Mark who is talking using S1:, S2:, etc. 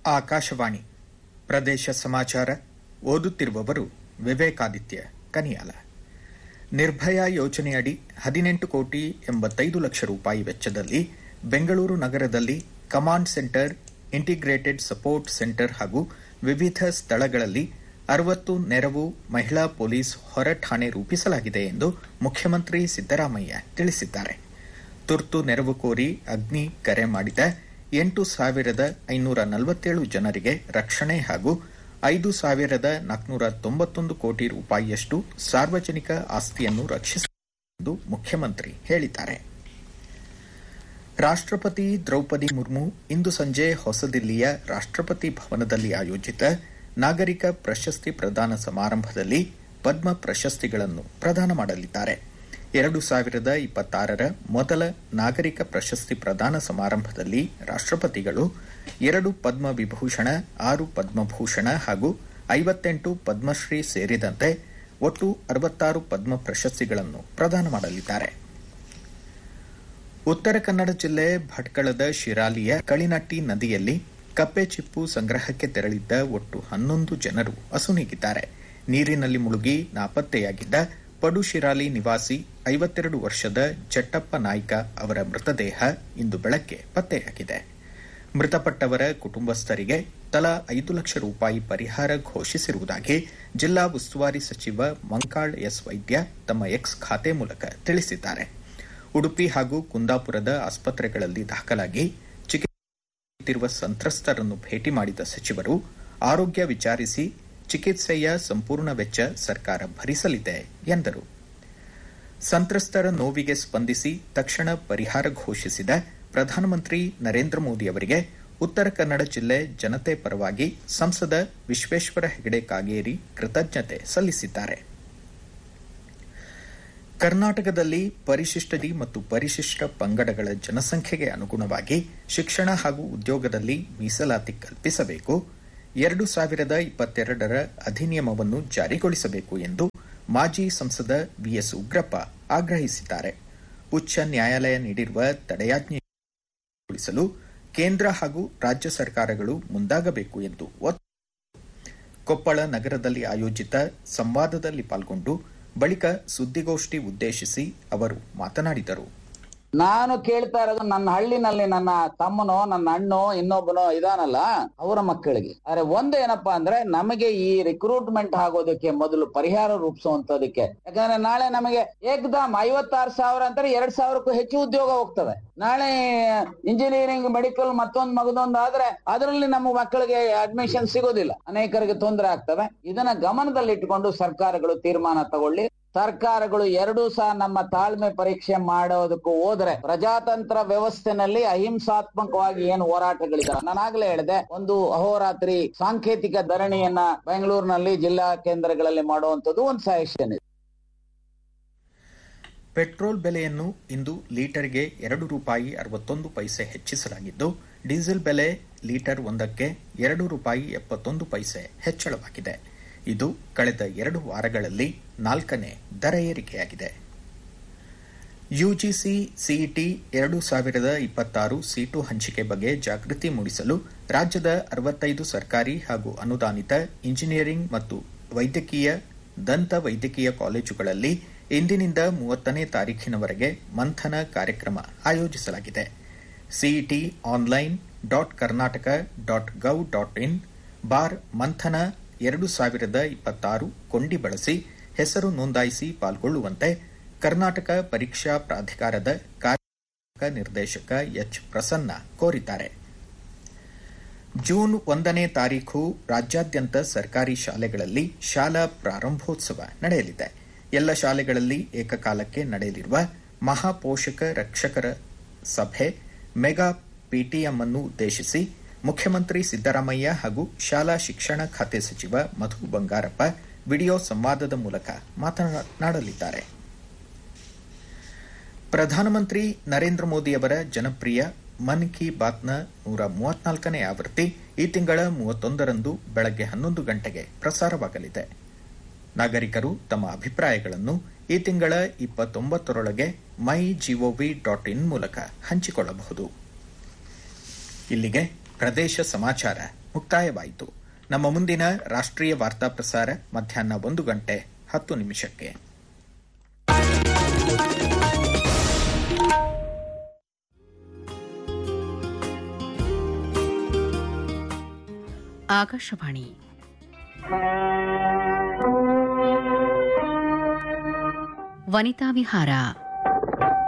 S1: ಆಕಾಶವಾಣಿ ಪ್ರದೇಶ ಸಮಾಚಾರ ಓದುತ್ತಿರುವವರು ವಿವೇಕಾದಿತ್ಯ ಕನಿಯಾಲ ನಿರ್ಭಯ ಯೋಜನೆಯಡಿ ಹದಿನೆಂಟು ಕೋಟಿ ಎಂಬತ್ತೈದು ಲಕ್ಷ ರೂಪಾಯಿ ವೆಚ್ಚದಲ್ಲಿ ಬೆಂಗಳೂರು ನಗರದಲ್ಲಿ command centre integrated support centre ಹಾಗೂ ವಿವಿಧ ಸ್ಥಳಗಳಲ್ಲಿ ಅರವತ್ತು ನೆರವು ಮಹಿಳಾ ಪೊಲೀಸ್ ಹೊರ ಠಾಣೆ ರೂಪಿಸಲಾಗಿದೆ ಎಂದು ಮುಖ್ಯಮಂತ್ರಿ ಸಿದ್ದರಾಮಯ್ಯ ತಿಳಿಸಿದ್ದಾರೆ ತುರ್ತು ನೆರವು ಕೋರಿ ಅಗ್ನಿ ಕರೆ ಮಾಡಿದ ಎಂಟು ಸಾವಿರದ ಐನೂರ ನಲವತ್ತೇಳು ಜನರಿಗೆ ರಕ್ಷಣೆ ಹಾಗೂ ಐದು ಸಾವಿರದ ನಾಲ್ಕುನೂರ ತೊಂಬತ್ತೊಂದು ಕೋಟಿ ರೂಪಾಯಿಯಷ್ಟು ಸಾರ್ವಜನಿಕ ಆಸ್ತಿಯನ್ನು ರಕ್ಷಿಸಲಾಗಿದೆ ಎಂದು ಮುಖ್ಯಮಂತ್ರಿ ಹೇಳಿದ್ದಾರೆ ರಾಷ್ಟಪತಿ ದ್ರೌಪದಿ ಮುರ್ಮು ಇಂದು ಸಂಜೆ ಹೊಸದಿಲ್ಲಿಯ ರಾಷ್ಟಪತಿ ಭವನದಲ್ಲಿ ಆಯೋಜಿತ ನಾಗರಿಕ ಪ್ರಶಸ್ತಿ ಪ್ರದಾನ ಸಮಾರಂಭದಲ್ಲಿ ಪದ್ಮ ಪ್ರಶಸ್ತಿಗಳನ್ನು ಪ್ರದಾನ ಮಾಡಲಿದ್ದಾರೆ ಎರಡು ಸಾವಿರದ ಇಪ್ಪತ್ತಾರರ ಮೊದಲ ನಾಗರಿಕ ಪ್ರಶಸ್ತಿ ಪ್ರದಾನ ಸಮಾರಂಭದಲ್ಲಿ ರಾಷ್ಟಪತಿಗಳು ಎರಡು ಪದ್ಮ ವಿಭೂಷಣ ಆರು ಪದ್ಮಭೂಷಣ ಹಾಗೂ ಐವತ್ತೆಂಟು ಪದ್ಮಶ್ರೀ ಸೇರಿದಂತೆ ಒಟ್ಟು ಅರವತ್ತಾರು ಪದ್ಮ ಪ್ರಶಸ್ತಿಗಳನ್ನು ಪ್ರದಾನ ಮಾಡಲಿದ್ದಾರೆ ಉತ್ತರ ಕನ್ನಡ ಜಿಲ್ಲೆ ಭಟ್ಕಳದ ಶಿರಾಲಿಯ ಕಳಿನಟ್ಟಿ ನದಿಯಲ್ಲಿ ಕಪ್ಪೆ ಚಿಪ್ಪು ಸಂಗ್ರಹಕ್ಕೆ ತೆರಳಿದ್ದ ಒಟ್ಟು ಹನ್ನೊಂದು ಜನರು ಅಸುನೀಗಿದ್ದಾರೆ ನೀರಿನಲ್ಲಿ ಮುಳುಗಿ ನಾಪತ್ತೆಯಾಗಿದ್ದ ಪಡುಶಿರಾಲಿ ನಿವಾಸಿ ಐವತ್ತೆರಡು ವರ್ಷದ ಜಟ್ಟಪ್ಪ ನಾಯ್ಕ ಅವರ ಮೃತದೇಹ ಇಂದು ಬೆಳಗ್ಗೆ ಪತ್ತೆಯಾಗಿದೆ ಮೃತಪಟ್ಟವರ ಕುಟುಂಬಸ್ಥರಿಗೆ ತಲಾ ಐದು ಲಕ್ಷ ರೂಪಾಯಿ ಪರಿಹಾರ ಘೋಷಿಸಿರುವುದಾಗಿ ಜಿಲ್ಲಾ ಉಸ್ತುವಾರಿ ಸಚಿವ ಮಂಕಾಳ್ ಎಸ್ ವೈದ್ಯ ತಮ್ಮ ಎಕ್ಸ್ ಖಾತೆ ಮೂಲಕ ತಿಳಿಸಿದ್ದಾರೆ ಉಡುಪಿ ಹಾಗೂ ಕುಂದಾಪುರದ ಆಸ್ಪತ್ರೆಗಳಲ್ಲಿ ದಾಖಲಾಗಿ ಚಿಕಿತ್ಸೆಯುತ್ತಿರುವ ಸಂತ್ರಸ್ತರನ್ನು ಭೇಟಿ ಮಾಡಿದ ಸಚಿವರು ಆರೋಗ್ಯ ವಿಚಾರಿಸಿ ಚಿಕಿತ್ಸೆಯ ಸಂಪೂರ್ಣ ವೆಚ್ಚ ಸರ್ಕಾರ ಭರಿಸಲಿದೆ ಎಂದರು ಸಂತ್ರಸ್ತರ ನೋವಿಗೆ ಸ್ಪಂದಿಸಿ ತಕ್ಷಣ ಪರಿಹಾರ ಘೋಷಿಸಿದ ಪ್ರಧಾನಮಂತ್ರಿ ನರೇಂದ್ರ ಮೋದಿ ಅವರಿಗೆ ಉತ್ತರ ಕನ್ನಡ ಜಿಲ್ಲೆ ಜನತೆ ಪರವಾಗಿ ಸಂಸದ ವಿಶ್ವೇಶ್ವರ ಹೆಗಡೆ ಕಾಗೇರಿ ಕೃತಜ್ಞತೆ ಸಲ್ಲಿಸಿದ್ದಾರೆ ಕರ್ನಾಟಕದಲ್ಲಿ ಪರಿಶಿಷ್ಟ ಮತ್ತು ಪರಿಶಿಷ್ಟ ಪಂಗಡಗಳ ಜನಸಂಖ್ಯೆಗೆ ಅನುಗುಣವಾಗಿ ಶಿಕ್ಷಣ ಹಾಗೂ ಉದ್ಯೋಗದಲ್ಲಿ ಮೀಸಲಾತಿ ಕಲ್ಪಿಸಬೇಕು ಎರಡು ಸಾವಿರದ ಇಪ್ಪತ್ತೆರಡರ ಅಧಿನಿಯಮವನ್ನು ಜಾರಿಗೊಳಿಸಬೇಕು ಎಂದು ಮಾಜಿ ಸಂಸದ ವಿಎಸ್ ಉಗ್ರಪ್ಪ ಆಗ್ರಹಿಸಿದ್ದಾರೆ ಉಚ್ಚ ನ್ಯಾಯಾಲಯ ನೀಡಿರುವ ತಡೆಯಾಜ್ಞೆಗೊಳಿಸಲು ಕೇಂದ್ರ ಹಾಗೂ ರಾಜ್ಯ ಸರ್ಕಾರಗಳು ಮುಂದಾಗಬೇಕು ಎಂದು ಕೊಪ್ಪಳ ನಗರದಲ್ಲಿ ಆಯೋಜಿತ ಸಂವಾದದಲ್ಲಿ ಪಾಲ್ಗೊಂಡು ಬಳಿಕ ಸುದ್ದಿಗೋಷ್ಠಿ ಉದ್ದೇಶಿಸಿ ಅವರು ಮಾತನಾಡಿದರು
S2: ನಾನು ಕೇಳ್ತಾ ಇರೋದು ನನ್ನ ಹಳ್ಳಿನಲ್ಲಿ ನನ್ನ ತಮ್ಮನೋ ನನ್ನ ಅಣ್ಣೋ ಇನ್ನೊಬ್ಬನೋ ಇದಾನಲ್ಲ ಅವರ ಮಕ್ಕಳಿಗೆ ಆದ್ರೆ ಒಂದು ಏನಪ್ಪಾ ಅಂದ್ರೆ ನಮಗೆ ಈ ರಿಕ್ರೂಟ್ಮೆಂಟ್ ಆಗೋದಕ್ಕೆ ಮೊದಲು ಪರಿಹಾರ ರೂಪಿಸುವಂತದಕ್ಕೆ ಯಾಕಂದ್ರೆ ನಾಳೆ ನಮಗೆ ಏಕದಮ್ ಐವತ್ತಾರು ಸಾವಿರ ಅಂತಾರೆ ಎರಡ್ ಸಾವಿರಕ್ಕೂ ಹೆಚ್ಚು ಉದ್ಯೋಗ ಹೋಗ್ತದೆ ನಾಳೆ ಇಂಜಿನಿಯರಿಂಗ್ ಮೆಡಿಕಲ್ ಮತ್ತೊಂದು ಮಗದೊಂದು ಆದ್ರೆ ಅದರಲ್ಲಿ ನಮ್ಮ ಮಕ್ಕಳಿಗೆ ಅಡ್ಮಿಷನ್ ಸಿಗೋದಿಲ್ಲ ಅನೇಕರಿಗೆ ತೊಂದರೆ ಆಗ್ತವೆ ಇದನ್ನ ಗಮನದಲ್ಲಿಟ್ಟುಕೊಂಡು ಸರ್ಕಾರಗಳು ತೀರ್ಮಾನ ತಗೊಳ್ಳಿ ಸರ್ಕಾರಗಳು ಎರಡೂ ಸಹ ನಮ್ಮ ತಾಳ್ಮೆ ಪರೀಕ್ಷೆ ಮಾಡೋದಕ್ಕೂ ಹೋದ್ರೆ ಪ್ರಜಾತಂತ್ರ ವ್ಯವಸ್ಥೆನಲ್ಲಿ ಅಹಿಂಸಾತ್ಮಕವಾಗಿ ಏನು ಹೋರಾಟಗಳಿದಾವೆ ನಾನಾಗ್ಲೇ ಹೇಳಿದೆ ಒಂದು ಅಹೋರಾತ್ರಿ ಸಾಂಕೇತಿಕ ಧರಣಿಯನ್ನ ಬೆಂಗಳೂರಿನಲ್ಲಿ ಜಿಲ್ಲಾ ಕೇಂದ್ರಗಳಲ್ಲಿ ಮಾಡುವಂತದ್ದು ಒಂದು ಸಜೆಷನ್ ಇದೆ
S1: ಪೆಟ್ರೋಲ್ ಬೆಲೆಯನ್ನು ಇಂದು ಲೀಟರ್ಗೆ ಎರಡು ರೂಪಾಯಿ ಅರವತ್ತೊಂದು ಪೈಸೆ ಹೆಚ್ಚಿಸಲಾಗಿದ್ದು ಡೀಸೆಲ್ ಬೆಲೆ ಲೀಟರ್ ಒಂದಕ್ಕೆ ಎರಡು ರೂಪಾಯಿ ಎಪ್ಪತ್ತೊಂದು ಪೈಸೆ ಹೆಚ್ಚಳವಾಗಿದೆ ಇದು ಕಳೆದ ಎರಡು ವಾರಗಳಲ್ಲಿ ನಾಲ್ಕನೇ ದರ ಏರಿಕೆಯಾಗಿದೆ ಯುಜಿಸಿ ಸಿಇಟಿ ಎರಡು ಸಾವಿರದ ಇಪ್ಪತ್ತಾರು ಸೀಟು ಹಂಚಿಕೆ ಬಗ್ಗೆ ಜಾಗೃತಿ ಮೂಡಿಸಲು ರಾಜ್ಯದ ಅರವತ್ತೈದು ಸರ್ಕಾರಿ ಹಾಗೂ ಅನುದಾನಿತ ಇಂಜಿನಿಯರಿಂಗ್ ಮತ್ತು ವೈದ್ಯಕೀಯ ದಂತ ವೈದ್ಯಕೀಯ ಕಾಲೇಜುಗಳಲ್ಲಿ ಇಂದಿನಿಂದ ಮೂವತ್ತನೇ ತಾರೀಖಿನವರೆಗೆ ಮಂಥನ ಕಾರ್ಯಕ್ರಮ ಆಯೋಜಿಸಲಾಗಿದೆ CET online dot Karnataka dot gov dot in ಬಾರ್ ಮಂಥನ ಎರಡು ಸಾವಿರದ ಇಪ್ಪತ್ತಾರು ಕೊಂಡಿ ಬಳಸಿ ಹೆಸರು ನೋಂದಾಯಿಸಿ ಪಾಲ್ಗೊಳ್ಳುವಂತೆ ಕರ್ನಾಟಕ ಪರೀಕ್ಷಾ ಪ್ರಾಧಿಕಾರದ ಕಾರ್ಯ ನಿರ್ದೇಶಕ ಎಚ್ ಪ್ರಸನ್ನ ಕೋರಿದ್ದಾರೆ ಜೂನ್ ಒಂದನೇ ತಾರೀಖು ರಾಜ್ಯಾದ್ಯಂತ ಸರ್ಕಾರಿ ಶಾಲೆಗಳಲ್ಲಿ ಶಾಲಾ ಪ್ರಾರಂಭೋತ್ಸವ ನಡೆಯಲಿದೆ ಎಲ್ಲ ಶಾಲೆಗಳಲ್ಲಿ ಏಕಕಾಲಕ್ಕೆ ನಡೆಯಲಿರುವ ಮಹಾಪೋಷಕ ರಕ್ಷಕರ ಸಭೆ ಮೆಗಾ ಪಿಟಿಎಂ ಅನ್ನು ಉದ್ದೇಶಿಸಿ ಮುಖ್ಯಮಂತ್ರಿ ಸಿದ್ದರಾಮಯ್ಯ ಹಾಗೂ ಶಾಲಾ ಶಿಕ್ಷಣ ಖಾತೆ ಸಚಿವ ಮಧು ಬಂಗಾರಪ್ಪ ವಿಡಿಯೋ ಸಂವಾದದ ಮೂಲಕ ಮಾತನಾಡಲಿದ್ದಾರೆ ಪ್ರಧಾನಮಂತ್ರಿ ನರೇಂದ್ರ ಮೋದಿ ಅವರ ಜನಪ್ರಿಯ ಮನ್ ಕಿ ಬಾತ್ನ ನೂರ ಮೂವತ್ನಾಲ್ಕನೇ ಆವೃತ್ತಿ ಈ ತಿಂಗಳ ಮೂವತ್ತೊಂದರಂದು ಬೆಳಗ್ಗೆ ಹನ್ನೊಂದು ಗಂಟೆಗೆ ಪ್ರಸಾರವಾಗಲಿದೆ ನಾಗರಿಕರು ತಮ್ಮ ಅಭಿಪ್ರಾಯಗಳನ್ನು ಈ ತಿಂಗಳ ಇಪ್ಪತ್ತೊಂಬತ್ತರೊಳಗೆ ಮೈ ಜಿಒವಿ ಡಾಟ್ ಇನ್ ಮೂಲಕ ಹಂಚಿಕೊಳ್ಳಬಹುದು ಇಲ್ಲಿಗೆ ಪ್ರದೇಶ ಸಮಾಚಾರ ಮುಕ್ತಾಯವಾಯಿತು ನಮ್ಮ ಮುಂದಿನ ರಾಷ್ಟ್ರೀಯ ವಾರ್ತಾ ಪ್ರಸಾರ ಮಧ್ಯಾಹ್ನ ಒಂದು ಗಂಟೆ ಹತ್ತು ನಿಮಿಷಕ್ಕೆ
S3: ಆಕಾಶವಾಣಿ ವನಿತಾ ವಿಹಾರ